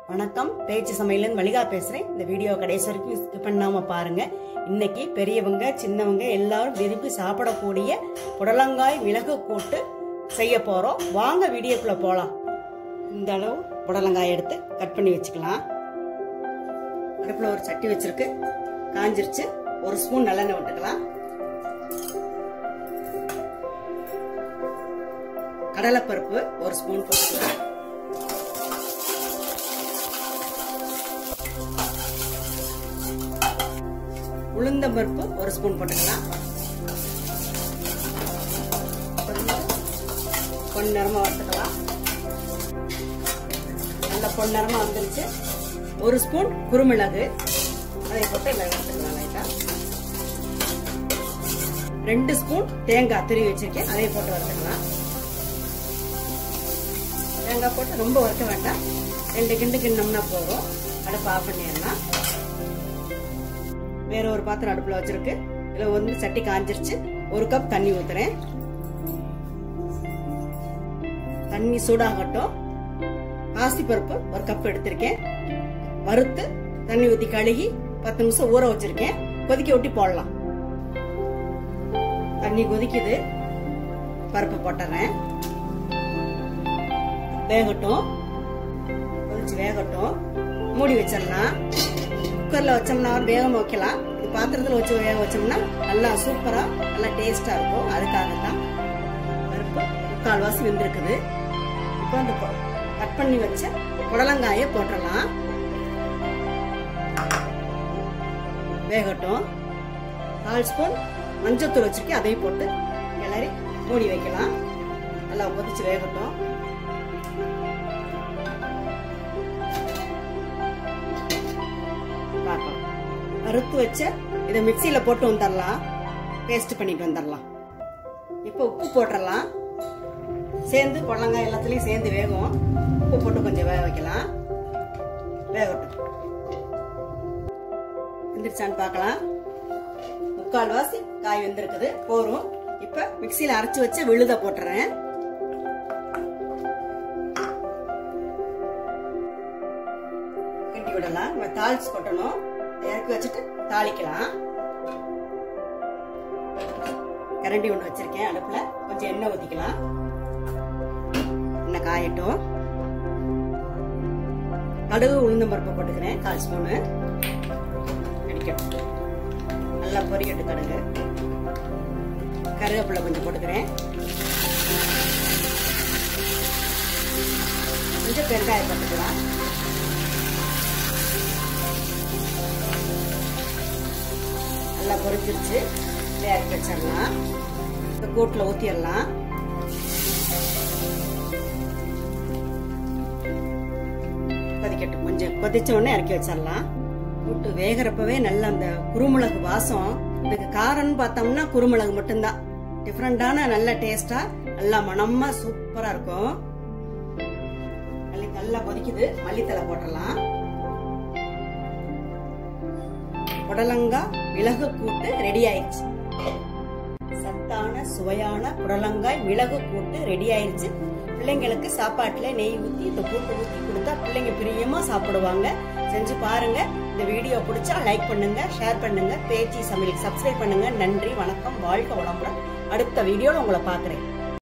வணக்கம் பேச்சு சமையலன் வழிகா பேசுறேன் இந்த வீடியோ கடைசி வரைக்கும் ஸ்கிப் பண்ணாம பாருங்க இன்னைக்கு பெரியவங்க சின்னவங்க எல்லாரும் விரும்பி சாப்பிடக்கூடிய புடலங்காய் மிளகு கூட்டு செய்ய போறோம் வாங்க வீடியோக்குள்ள போலாம் இந்த அளவு புடலங்காய் எடுத்து கட் பண்ணி வச்சுக்கலாம் அடுப்புல ஒரு சட்டி வச்சிருக்கு காஞ்சிருச்சு ஒரு ஸ்பூன் நல்லெண்ணெய் விட்டுக்கலாம் கடலைப்பருப்பு ஒரு ஸ்பூன் போட்டுக்கலாம் உளுந்தம்பருப்பு ஒரு ஸ்பூன் போட்டுக்கலாம் பொன்னிறமா வறுத்துக்கலாம் நல்ல பொன்னிறமா வந்துருச்சு ஒரு ஸ்பூன் குருமிளகு அதை போட்டு எல்லாம் வறுத்துக்கலாம் லைட்டா ரெண்டு ஸ்பூன் தேங்காய் துருவி வச்சிருக்கேன் அதை போட்டு வறுத்துக்கலாம் தேங்காய் போட்டு ரொம்ப வறுக்க வேண்டாம் ரெண்டு கிண்டு கிண்ணம்னா போதும் அடுப்பு ஆஃப் பண்ணிடலாம் வேற ஒரு பாத்திரம் அடுப்புல வச்சிருக்கு இதுல வந்து சட்டி காஞ்சிருச்சு ஒரு கப் தண்ணி ஊத்துறேன் தண்ணி சூடாகட்டும் பாசிப்பருப்பு ஒரு கப் எடுத்திருக்கேன் வறுத்து தண்ணி ஊத்தி கழுகி பத்து நிமிஷம் ஊற வச்சிருக்கேன் கொதிக்க ஒட்டி போடலாம் தண்ணி கொதிக்குது பருப்பு போட்டுறேன் வேகட்டும் கொதிச்சு வேகட்டும் மூடி வச்சிடலாம் குக்கர்ல வச்சோம்னா வேகம் வைக்கலாம் இது பாத்திரத்துல வச்சு வேக வச்சோம்னா நல்லா சூப்பரா நல்லா டேஸ்டா இருக்கும் அதுக்காக தான் பருப்பு முக்கால் வாசி வெந்திருக்குது இப்போ அந்த கட் பண்ணி வச்ச புடலங்காய போட்டுடலாம் வேகட்டும் கால் ஸ்பூன் மஞ்சத்தூள் வச்சிருக்கேன் அதையும் போட்டு கிளறி மூடி வைக்கலாம் நல்லா கொதிச்சு வேகட்டும் பார்க்கலாம் வறுத்து வச்ச இதை மிக்சியில போட்டு வந்துடலாம் பேஸ்ட் பண்ணிட்டு வந்துடலாம் இப்போ உப்பு போட்டுடலாம் சேர்ந்து புடலங்காய் எல்லாத்துலயும் சேர்ந்து வேகும் உப்பு போட்டு கொஞ்சம் வேக வைக்கலாம் வேகட்டும் வெந்துருச்சான்னு பார்க்கலாம் முக்கால் வாசி காய் வெந்திருக்குது போரும் இப்ப மிக்சியில அரைச்சு வச்ச விழுத போட்டுறேன் கிண்டி விடலாம் நம்ம தாளிச்சு கொட்டணும் இறக்கி வச்சுட்டு தாளிக்கலாம் கரண்டி ஒன்று வச்சிருக்கேன் அடுப்புல கொஞ்சம் எண்ணெய் ஊத்திக்கலாம் எண்ணெய் காயட்டும் கடுகு உளுந்தம் பருப்பு போட்டுக்கிறேன் கால் ஸ்பூனு அடிக்கட்டும் நல்லா பொரியட்டு கடுகு கருவேப்பிலை கொஞ்சம் போட்டுக்கிறேன் கொஞ்சம் பெருங்காயம் போட்டுக்கலாம் நல்லா பொரிஞ்சிருச்சு இறக்கி வச்சிடலாம் இந்த கூட்டில் ஊற்றிடலாம் கொதிக்கட்டும் கொஞ்சம் கொதிச்ச உடனே இறக்கி வச்சிடலாம் கூட்டு வேகிறப்பவே நல்ல அந்த குருமிளகு வாசம் இதுக்கு காரம்னு பார்த்தோம்னா குருமிளகு மட்டும்தான் டிஃப்ரெண்டான நல்ல டேஸ்டா நல்லா மணமா சூப்பரா இருக்கும் நல்லா கொதிக்குது மல்லித்தலை போட்டுடலாம் புடலங்காய் மிளகு கூட்டு ரெடி ஆயிடுச்சு சத்தான சுவையான புடலங்காய் மிளகு கூட்டு ரெடி ஆயிடுச்சு பிள்ளைங்களுக்கு சாப்பாட்டுல நெய் ஊத்தி இந்த கூட்டு ஊத்தி கொடுத்தா பிள்ளைங்க பிரியமா சாப்பிடுவாங்க செஞ்சு பாருங்க இந்த வீடியோ பிடிச்சா லைக் பண்ணுங்க ஷேர் பண்ணுங்க பேச்சு சமையல் சப்ஸ்கிரைப் பண்ணுங்க நன்றி வணக்கம் வாழ்க வளமுடன் அடுத்த வீடியோல உங்களை பாக்குறேன்